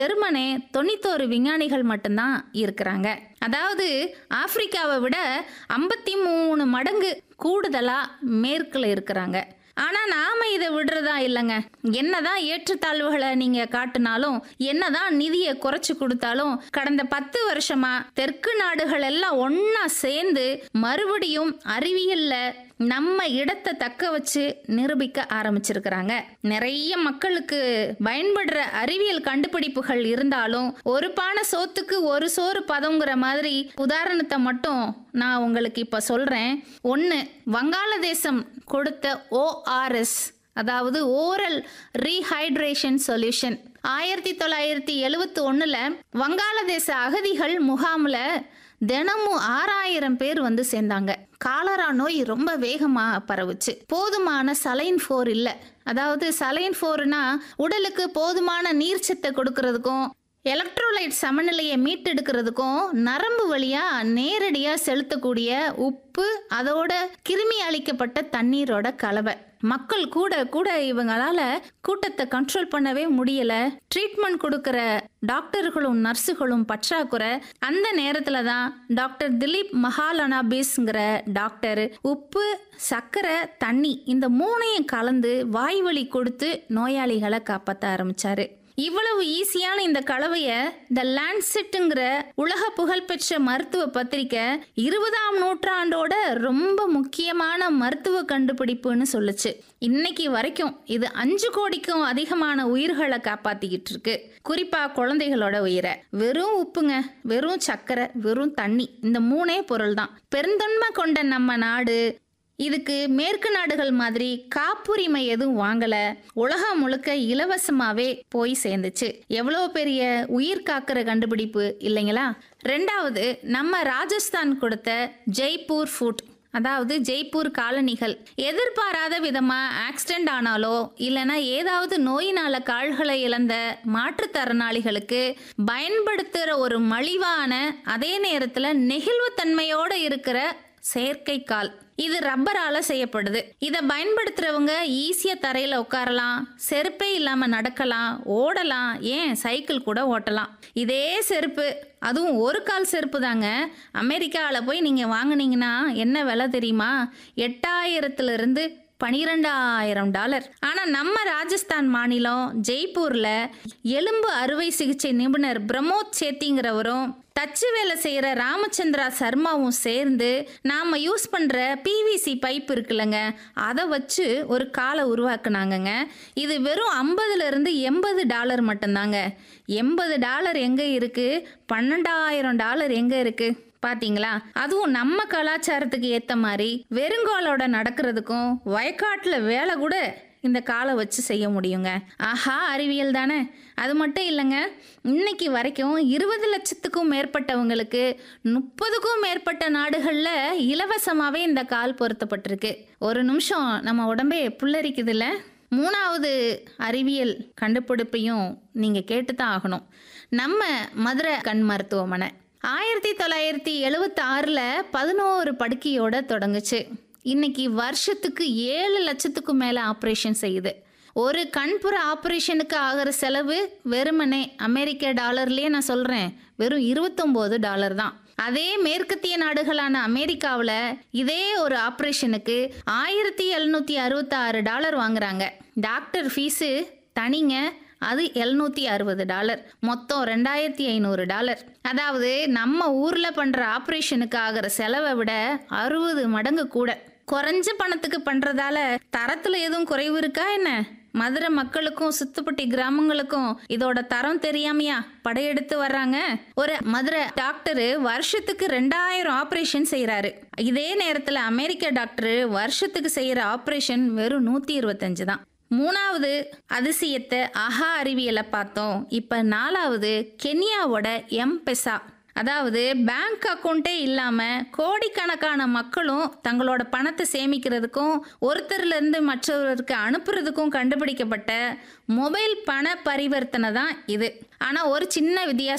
வெறுமனே தொண்ணூத்தோரு விஞ்ஞானிகள் மட்டும்தான் இருக்கிறாங்க அதாவது ஆப்பிரிக்காவை விட ஐம்பத்தி மூணு மடங்கு கூடுதலா மேற்குல இருக்கிறாங்க ஆனா நாம இதை விடுறதா இல்லைங்க என்னதான் ஏற்றத்தாழ்வுகளை நீங்க காட்டினாலும் என்னதான் நிதியை குறைச்சு கொடுத்தாலும் கடந்த பத்து வருஷமா தெற்கு நாடுகள் எல்லாம் ஒன்னா சேர்ந்து மறுபடியும் அறிவியல்ல நம்ம இடத்தை தக்க வச்சு நிரூபிக்க ஆரம்பிச்சிருக்கிறாங்க நிறைய மக்களுக்கு பயன்படுற அறிவியல் கண்டுபிடிப்புகள் இருந்தாலும் ஒரு பானை சோத்துக்கு ஒரு சோறு பதங்கிற மாதிரி உதாரணத்தை மட்டும் நான் உங்களுக்கு இப்ப சொல்றேன் ஒன்று வங்காளதேசம் கொடுத்த ஓஆர்எஸ் அதாவது ஓரல் ரீஹைட்ரேஷன் சொல்யூஷன் ஆயிரத்தி தொள்ளாயிரத்தி எழுவத்தி ஒண்ணுல வங்காளதேச அகதிகள் முகாம்ல தினமும் ஆறாயிரம் பேர் வந்து சேர்ந்தாங்க காலரா நோய் ரொம்ப வேகமா பரவுச்சு போதுமான சலைன் ஃபோர் இல்ல அதாவது சலைன் ஃபோர்னா உடலுக்கு போதுமான நீர்ச்சத்தை கொடுக்கறதுக்கும் எலக்ட்ரோலைட் சமநிலையை மீட்டெடுக்கிறதுக்கும் நரம்பு வழியா நேரடியா செலுத்தக்கூடிய உப்பு அதோட கிருமி அளிக்கப்பட்ட தண்ணீரோட கலவை மக்கள் கூட கூட இவங்களால கூட்டத்தை கண்ட்ரோல் பண்ணவே முடியல ட்ரீட்மெண்ட் கொடுக்கிற டாக்டர்களும் நர்ஸுகளும் பற்றாக்குறை அந்த நேரத்துல தான் டாக்டர் திலீப் மகாலனாபிஸ்ங்கிற டாக்டர் உப்பு சர்க்கரை தண்ணி இந்த மூணையும் கலந்து வாய்வழி கொடுத்து நோயாளிகளை காப்பாற்ற ஆரம்பிச்சாரு இவ்வளவு ஈஸியான இந்த கலவைய த லான்செட்டுங்கிற உலக புகழ்பெற்ற மருத்துவ பத்திரிக்கை இருபதாம் நூற்றாண்டோட ரொம்ப முக்கியமான மருத்துவ கண்டுபிடிப்புன்னு சொல்லுச்சு இன்னைக்கு வரைக்கும் இது அஞ்சு கோடிக்கும் அதிகமான உயிர்களை காப்பாத்திக்கிட்டு இருக்கு குறிப்பா குழந்தைகளோட உயிரை வெறும் உப்புங்க வெறும் சர்க்கரை வெறும் தண்ணி இந்த மூணே பொருள் தான் பெருந்தன்மை கொண்ட நம்ம நாடு இதுக்கு மேற்கு நாடுகள் மாதிரி காப்புரிமை எதுவும் வாங்கல உலகம் முழுக்க இலவசமாவே போய் சேர்ந்துச்சு எவ்வளோ பெரிய உயிர் காக்கிற கண்டுபிடிப்பு இல்லைங்களா ரெண்டாவது நம்ம ராஜஸ்தான் கொடுத்த ஜெய்ப்பூர் ஃபுட் அதாவது ஜெய்ப்பூர் காலனிகள் எதிர்பாராத விதமா ஆக்சிடென்ட் ஆனாலோ இல்லைன்னா ஏதாவது நோயினால கால்களை இழந்த மாற்றுத்திறனாளிகளுக்கு பயன்படுத்துகிற ஒரு மலிவான அதே நேரத்தில் நெகிழ்வுத்தன்மையோட இருக்கிற செயற்கை கால் இது ரப்பரால செய்யப்படுது இதை பயன்படுத்துறவங்க ஈஸியா தரையில உட்காரலாம் செருப்பே இல்லாம நடக்கலாம் ஓடலாம் ஏன் சைக்கிள் கூட ஓட்டலாம் இதே செருப்பு அதுவும் ஒரு கால் செருப்பு தாங்க அமெரிக்காவில் போய் நீங்கள் வாங்குனீங்கன்னா என்ன விலை தெரியுமா எட்டாயிரத்துல இருந்து பனிரெண்டாயிரம் டாலர் ஆனால் நம்ம ராஜஸ்தான் மாநிலம் ஜெய்ப்பூரில் எலும்பு அறுவை சிகிச்சை நிபுணர் பிரமோத் சேத்திங்கிறவரும் தச்சு வேலை செய்கிற ராமச்சந்திரா சர்மாவும் சேர்ந்து நாம் யூஸ் பண்ணுற பிவிசி பைப் இருக்குல்லங்க அதை வச்சு ஒரு காலை உருவாக்குனாங்கங்க இது வெறும் ஐம்பதுலேருந்து எண்பது டாலர் மட்டும்தாங்க எண்பது டாலர் எங்கே இருக்குது பன்னெண்டாயிரம் டாலர் எங்கே இருக்குது பாத்தீங்களா அதுவும் நம்ம கலாச்சாரத்துக்கு ஏத்த மாதிரி வெறுங்காலோட நடக்கிறதுக்கும் வயக்காட்டுல வேலை கூட இந்த காலை வச்சு செய்ய முடியுங்க ஆஹா அறிவியல் தானே அது மட்டும் இல்லைங்க இன்னைக்கு வரைக்கும் இருபது லட்சத்துக்கும் மேற்பட்டவங்களுக்கு முப்பதுக்கும் மேற்பட்ட நாடுகளில் இலவசமாகவே இந்த கால் பொருத்தப்பட்டிருக்கு ஒரு நிமிஷம் நம்ம உடம்பே புல்லரிக்குதுல்ல மூணாவது அறிவியல் கண்டுபிடிப்பையும் நீங்கள் கேட்டு தான் ஆகணும் நம்ம மதுரை கண் மருத்துவமனை ஆயிரத்தி தொள்ளாயிரத்தி எழுவத்தி ஆறில் பதினோரு படுக்கையோட தொடங்குச்சு இன்னைக்கு வருஷத்துக்கு ஏழு லட்சத்துக்கும் மேலே ஆப்ரேஷன் செய்யுது ஒரு கண்புற ஆப்ரேஷனுக்கு ஆகிற செலவு வெறுமனே அமெரிக்க டாலர்லேயே நான் சொல்கிறேன் வெறும் இருபத்தொம்போது டாலர் தான் அதே மேற்கத்திய நாடுகளான அமெரிக்காவில் இதே ஒரு ஆப்ரேஷனுக்கு ஆயிரத்தி எழுநூற்றி அறுபத்தாறு டாலர் வாங்குறாங்க டாக்டர் ஃபீஸு தனிங்க அது எழுநூத்தி அறுபது டாலர் மொத்தம் ரெண்டாயிரத்தி ஐநூறு டாலர் அதாவது நம்ம ஊர்ல பண்ற ஆப்ரேஷனுக்கு ஆகிற செலவை விட அறுபது மடங்கு கூட குறைஞ்ச பணத்துக்கு பண்றதால தரத்துல எதுவும் குறைவு இருக்கா என்ன மதுரை மக்களுக்கும் சுத்துப்பட்டி கிராமங்களுக்கும் இதோட தரம் தெரியாமையா படையெடுத்து வர்றாங்க ஒரு மதுரை டாக்டர் வருஷத்துக்கு ரெண்டாயிரம் ஆப்ரேஷன் செய்யறாரு இதே நேரத்துல அமெரிக்க டாக்டர் வருஷத்துக்கு செய்யற ஆப்ரேஷன் வெறும் நூத்தி இருபத்தஞ்சு தான் மூணாவது அதிசயத்தை அஹா அறிவியலை பார்த்தோம் இப்போ நாலாவது கென்யாவோட எம்பெசா அதாவது பேங்க் அக்கௌண்ட்டே இல்லாமல் கோடிக்கணக்கான மக்களும் தங்களோட பணத்தை சேமிக்கிறதுக்கும் ஒருத்தர்லேருந்து மற்றவருக்கு அனுப்புறதுக்கும் கண்டுபிடிக்கப்பட்ட மொபைல் பண பரிவர்த்தனை தான் இது ஆனால் ஒரு சின்ன வித்தியாசம்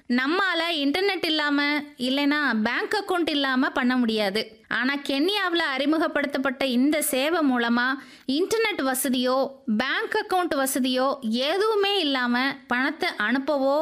நம்மால இன்டர்நெட் இல்லாம இல்லைன்னா பேங்க் அக்கவுண்ட் இல்லாம பண்ண முடியாது ஆனா கென்யாவில் அறிமுகப்படுத்தப்பட்ட இந்த சேவை மூலமா இன்டர்நெட் வசதியோ பேங்க் அக்கவுண்ட் வசதியோ எதுவுமே இல்லாம பணத்தை அனுப்பவோ